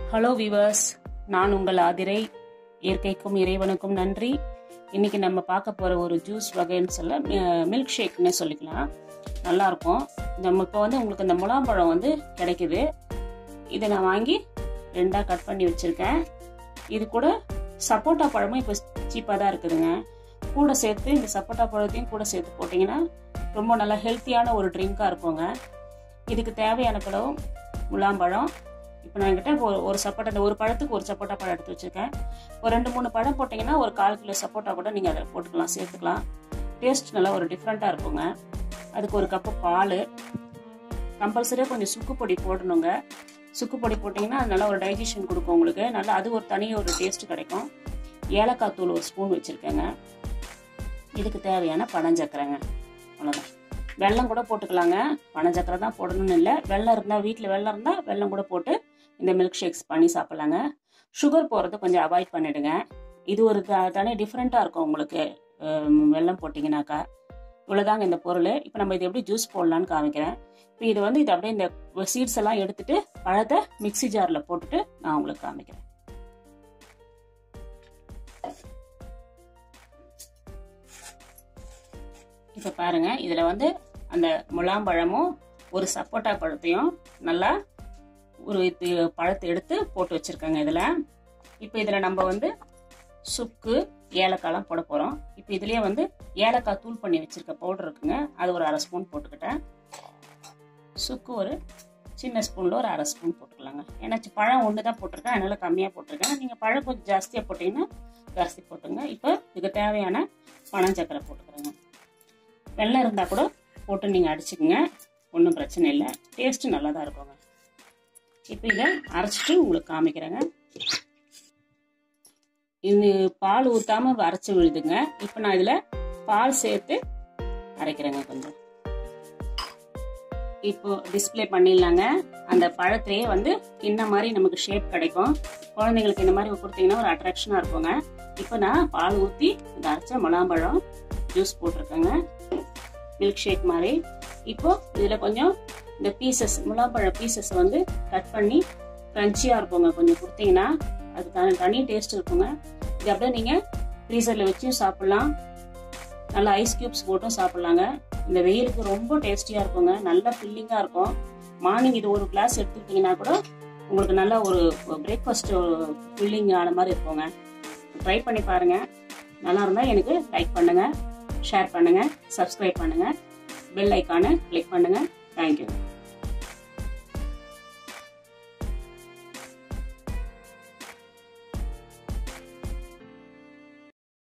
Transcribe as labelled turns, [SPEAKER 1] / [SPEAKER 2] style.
[SPEAKER 1] hello viewers நான் உங்கள் ஆதிரை இயற்கைக்கும் இறைவனுக்கும் நன்றி இன்னைக்கு நம்ம பார்க்க போற ஒரு ஜூஸ் வகைன்னு சொல்ல மில்க் ஷேக்னே சொல்லிக்கலாம் நல்லா இருக்கும் நம்ம இப்போ வந்து உங்களுக்கு இந்த முலாம்பழம் வந்து கிடைக்குது இதை நான் வாங்கி ரெண்டாக கட் பண்ணி வச்சிருக்கேன் இது கூட சப்போட்டா பழமும் இப்போ சீப்பாக தான் இருக்குதுங்க கூட சேர்த்து இந்த சப்போட்டா பழத்தையும் கூட சேர்த்து போட்டிங்கன்னா ரொம்ப நல்லா ஹெல்த்தியான ஒரு ட்ரிங்காக இருக்குங்க இதுக்கு தேவையான பழம் முலாம்பழம் இப்போ நான் என்கிட்ட ஒரு ஒரு சப்போட்டா இந்த ஒரு பழத்துக்கு ஒரு சப்போட்டா பழம் எடுத்து வச்சுருக்கேன் ஒரு ரெண்டு மூணு பழம் போட்டிங்கன்னா ஒரு கால் கிலோ சப்போட்டா கூட நீங்கள் அதை போட்டுக்கலாம் சேர்த்துக்கலாம் டேஸ்ட் நல்லா ஒரு டிஃப்ரெண்ட்டாக இருக்குங்க அதுக்கு ஒரு கப்பு பால் கம்பல்சரியாக கொஞ்சம் சுக்கு பொடி போடணுங்க சுக்கு பொடி போட்டிங்கன்னா அது நல்லா ஒரு டைஜஷன் கொடுக்கும் உங்களுக்கு நல்லா அது ஒரு தனி ஒரு டேஸ்ட் கிடைக்கும் ஏலக்காய் தூள் ஒரு ஸ்பூன் வச்சுருக்கேங்க இதுக்கு தேவையான பனஞ்சக்கரைங்க அவ்வளோதான் வெல்லம் கூட போட்டுக்கலாங்க பனஞ்சக்கரை தான் போடணும்னு இல்லை வெள்ளம் இருந்தால் வீட்டில் வெள்ளம் இருந்தால் வெல்லம் கூட போட்டு இந்த மில்க் ஷேக்ஸ் பண்ணி சாப்பிட்லாங்க சுகர் போகிறத கொஞ்சம் அவாய்ட் பண்ணிடுங்க இது ஒரு த தனி டிஃப்ரெண்ட்டாக இருக்கும் உங்களுக்கு வெல்லம் போட்டிங்கனாக்கா இவ்வளோதாங்க இந்த பொருள் இப்போ நம்ம இது எப்படி ஜூஸ் போடலான்னு காமிக்கிறேன் இப்போ இது வந்து இது அப்படியே இந்த சீட்ஸ் எல்லாம் எடுத்துட்டு பழத்தை மிக்சி ஜாரில் போட்டுட்டு நான் உங்களுக்கு காமிக்கிறேன் இப்போ பாருங்க இதில் வந்து அந்த முலாம்பழமும் ஒரு சப்போட்டா பழத்தையும் நல்லா ஒரு இது பழத்தை எடுத்து போட்டு வச்சுருக்கேங்க இதில் இப்போ இதில் நம்ம வந்து சுக்கு ஏலக்காய்லாம் போட போகிறோம் இப்போ இதுலேயே வந்து ஏலக்காய் தூள் பண்ணி வச்சுருக்க பவுடர் இருக்குங்க அது ஒரு அரை ஸ்பூன் போட்டுக்கிட்டேன் சுக்கு ஒரு சின்ன ஸ்பூனில் ஒரு அரை ஸ்பூன் போட்டுக்கலாங்க ஏன்னா பழம் ஒன்று தான் போட்டிருக்கேன் அதனால் கம்மியாக போட்டிருக்கேன் நீங்கள் பழம் கொஞ்சம் ஜாஸ்தியாக போட்டிங்கன்னா ஜாஸ்தி போட்டுங்க இப்போ இதுக்கு தேவையான பனம் சக்கரை போட்டுக்கிறேங்க வெள்ளம் இருந்தால் கூட போட்டு நீங்கள் அடிச்சுக்கோங்க ஒன்றும் பிரச்சனை இல்லை டேஸ்ட்டு நல்லா தான் இருக்குங்க இப்போ இதை அரைச்சிட்டு உங்களுக்கு காமிக்கிறேங்க இது பால் ஊற்றாம அரைச்சி விழுதுங்க இப்போ நான் இதில் பால் சேர்த்து அரைக்கிறேங்க கொஞ்சம் இப்போ டிஸ்பிளே பண்ணிடலாங்க அந்த பழத்திலேயே வந்து கிண்ண மாதிரி நமக்கு ஷேப் கிடைக்கும் குழந்தைங்களுக்கு இந்த மாதிரி கொடுத்தீங்கன்னா ஒரு அட்ராக்ஷனாக இருக்குங்க இப்போ நான் பால் ஊற்றி இந்த அரைச்ச முலாம்பழம் ஜூஸ் போட்டிருக்கேங்க மில்க் ஷேக் மாதிரி இப்போ இதில் கொஞ்சம் இந்த பீசஸ் முலாம்பழ பீசஸ் வந்து கட் பண்ணி க்ரன்ச்சியாக இருக்குங்க கொஞ்சம் கொடுத்தீங்கன்னா அது தனி தனி டேஸ்ட் இருக்குங்க இது அப்படியே நீங்கள் ஃப்ரீசரில் வச்சும் சாப்பிட்லாம் நல்லா ஐஸ் க்யூப்ஸ் போட்டும் சாப்பிட்லாங்க இந்த வெயிலுக்கு ரொம்ப டேஸ்டியாக இருக்குங்க நல்லா ஃபில்லிங்காக இருக்கும் மார்னிங் இது ஒரு கிளாஸ் எடுத்துக்கிட்டிங்கன்னா கூட உங்களுக்கு நல்ல ஒரு பிரேக்ஃபாஸ்ட் ஃபில்லிங் ஆன மாதிரி இருக்குங்க ட்ரை பண்ணி பாருங்கள் நல்லா இருந்தால் எனக்கு லைக் பண்ணுங்கள் ஷேர் பண்ணுங்கள் சப்ஸ்கிரைப் பண்ணுங்கள் பெல் ஐக்கானை கிளிக் பண்ணுங்கள் தேங்க்யூ